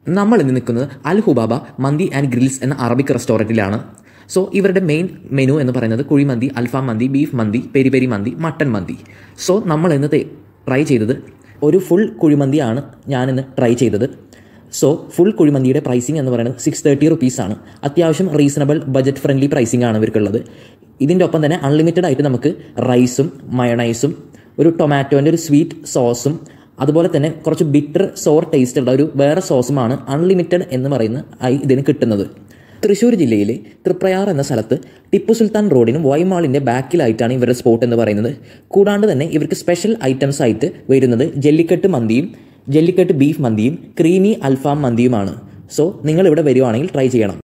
നമ്മൾ ഇന്ന് നിൽക്കുന്നത് Al Hubaba mandi and grills എന്ന അറബിക് റെസ്റ്റോറൻറ്റിലാണ് സോ ഇവരുടെ മെയിൻ മെനു എന്ന് പറയുന്നത് kuzhimanthi alfaham mandi beef mandi peri peri mandi mutton mandi so നമ്മൾ ഇന്ന് ട്രൈ ചെയ്തത് ഒരു ഫുൾ കുഴിമന്തിയാണ് ഞാനിന്ന് ട്രൈ ചെയ്തത് സോ ഫുൾ കുഴിമന്തിയുടെ പ്രൈസിങ് എന്ന് പറയുന്നത് സിക്സ് തേർട്ടി റുപ്പീസാണ് അത്യാവശ്യം റീസണബിൾ ബജറ്റ് ഫ്രണ്ട്ലി പ്രൈസിംഗ് ആണ് ഇവർക്കുള്ളത് ഇതിൻ്റെ ഒപ്പം തന്നെ അൺലിമിറ്റഡ് ആയിട്ട് നമുക്ക് റൈസും മയണൈസും ഒരു ടൊമാറ്റോൻ്റെ ഒരു സ്വീറ്റ് സോസും അതുപോലെ തന്നെ കുറച്ച് ബിറ്റർ സോർ ടേസ്റ്റ് ഉള്ള ഒരു വേറെ സോസുമാണ് അൺലിമിറ്റഡ് എന്ന് പറയുന്ന ആയി ഇതിന് കിട്ടുന്നത് തൃശ്ശൂർ ജില്ലയിലെ തൃപ്രയാർ എന്ന സ്ഥലത്ത് ടിപ്പു സുൽത്താൻ റോഡിനും വൈമാളിൻ്റെ ബാക്കിലായിട്ടാണ് ഇവരുടെ സ്പോട്ട് എന്ന് പറയുന്നത് കൂടാണ്ട് തന്നെ ഇവർക്ക് സ്പെഷ്യൽ ഐറ്റംസ് ആയിട്ട് വരുന്നത് ജല്ലിക്കെട്ട് മന്തിയും ജല്ലിക്കെട്ട് ബീഫ് മന്തിയും ക്രീമി അൽഫാം മന്തിയുമാണ് സോ നിങ്ങൾ ഇവിടെ വരുവാണെങ്കിൽ ട്രൈ ചെയ്യണം